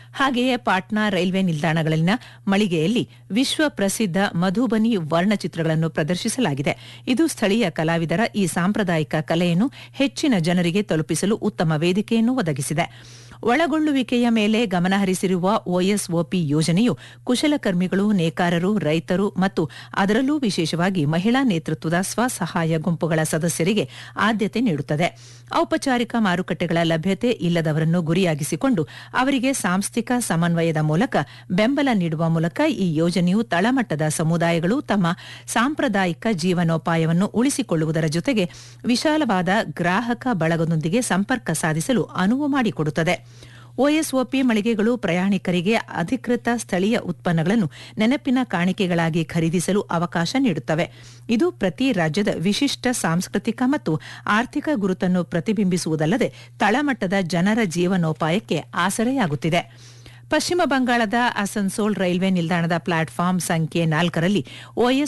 ಹಾಗೆಯೇ ಪಾಟ್ನಾ ರೈಲ್ವೆ ನಿಲ್ದಾಣಗಳಲ್ಲಿನ ಮಳಿಗೆಯಲ್ಲಿ ವಿಶ್ವ ಪ್ರಸಿದ್ಧ ಮಧುಬನಿ ವರ್ಣಚಿತ್ರಗಳನ್ನು ಪ್ರದರ್ಶಿಸಲಾಗಿದೆ ಇದು ಸ್ಥಳೀಯ ಕಲಾವಿದರ ಈ ಸಾಂಪ್ರದಾಯಿಕ ಕಲೆಯನ್ನು ಹೆಚ್ಚಿನ ಜನರಿಗೆ ತಲುಪಿಸಲು ಉತ್ತಮ ವೇದಿಕೆಯನ್ನು ಒದಗಿಸಿದೆ ಒಳಗೊಳ್ಳುವಿಕೆಯ ಮೇಲೆ ಗಮನಹರಿಸಿರುವ ಒಎಸ್ಒಪಿ ಯೋಜನೆಯು ಕುಶಲಕರ್ಮಿಗಳು ನೇಕಾರರು ರೈತರು ಮತ್ತು ಅದರಲ್ಲೂ ವಿಶೇಷವಾಗಿ ಮಹಿಳಾ ನೇತೃತ್ವದ ಸ್ವಸಹಾಯ ಗುಂಪುಗಳ ಸದಸ್ಯರಿಗೆ ಆದ್ಯತೆ ನೀಡುತ್ತದೆ ಔಪಚಾರಿಕ ಮಾರುಕಟ್ಟೆಗಳ ಲಭ್ಯತೆ ಇಲ್ಲದವರನ್ನು ಗುರಿಯಾಗಿಸಿಕೊಂಡು ಅವರಿಗೆ ಸಾಂಸ್ಥಿಕ ಸಮನ್ವಯದ ಮೂಲಕ ಬೆಂಬಲ ನೀಡುವ ಮೂಲಕ ಈ ಯೋಜನೆಯು ತಳಮಟ್ಟದ ಸಮುದಾಯಗಳು ತಮ್ಮ ಸಾಂಪ್ರದಾಯಿಕ ಜೀವನೋಪಾಯವನ್ನು ಉಳಿಸಿಕೊಳ್ಳುವುದರ ಜೊತೆಗೆ ವಿಶಾಲವಾದ ಗ್ರಾಹಕ ಬಳಗದೊಂದಿಗೆ ಸಂಪರ್ಕ ಸಾಧಿಸಲು ಅನುವು ಮಾಡಿಕೊಡುತ್ತದೆ ಒಎಸ್ಒಪಿ ಮಳಿಗೆಗಳು ಪ್ರಯಾಣಿಕರಿಗೆ ಅಧಿಕೃತ ಸ್ಥಳೀಯ ಉತ್ಪನ್ನಗಳನ್ನು ನೆನಪಿನ ಕಾಣಿಕೆಗಳಾಗಿ ಖರೀದಿಸಲು ಅವಕಾಶ ನೀಡುತ್ತವೆ ಇದು ಪ್ರತಿ ರಾಜ್ಯದ ವಿಶಿಷ್ಟ ಸಾಂಸ್ಕೃತಿಕ ಮತ್ತು ಆರ್ಥಿಕ ಗುರುತನ್ನು ಪ್ರತಿಬಿಂಬಿಸುವುದಲ್ಲದೆ ತಳಮಟ್ಟದ ಜನರ ಜೀವನೋಪಾಯಕ್ಕೆ ಆಸರೆಯಾಗುತ್ತಿದೆ ಪಶ್ಚಿಮ ಬಂಗಾಳದ ಅಸನ್ಸೋಲ್ ರೈಲ್ವೆ ನಿಲ್ದಾಣದ ಪ್ಲಾಟ್ಫಾರ್ಮ್ ಸಂಖ್ಯೆ ನಾಲ್ಕರಲ್ಲಿ ಓಎಸ್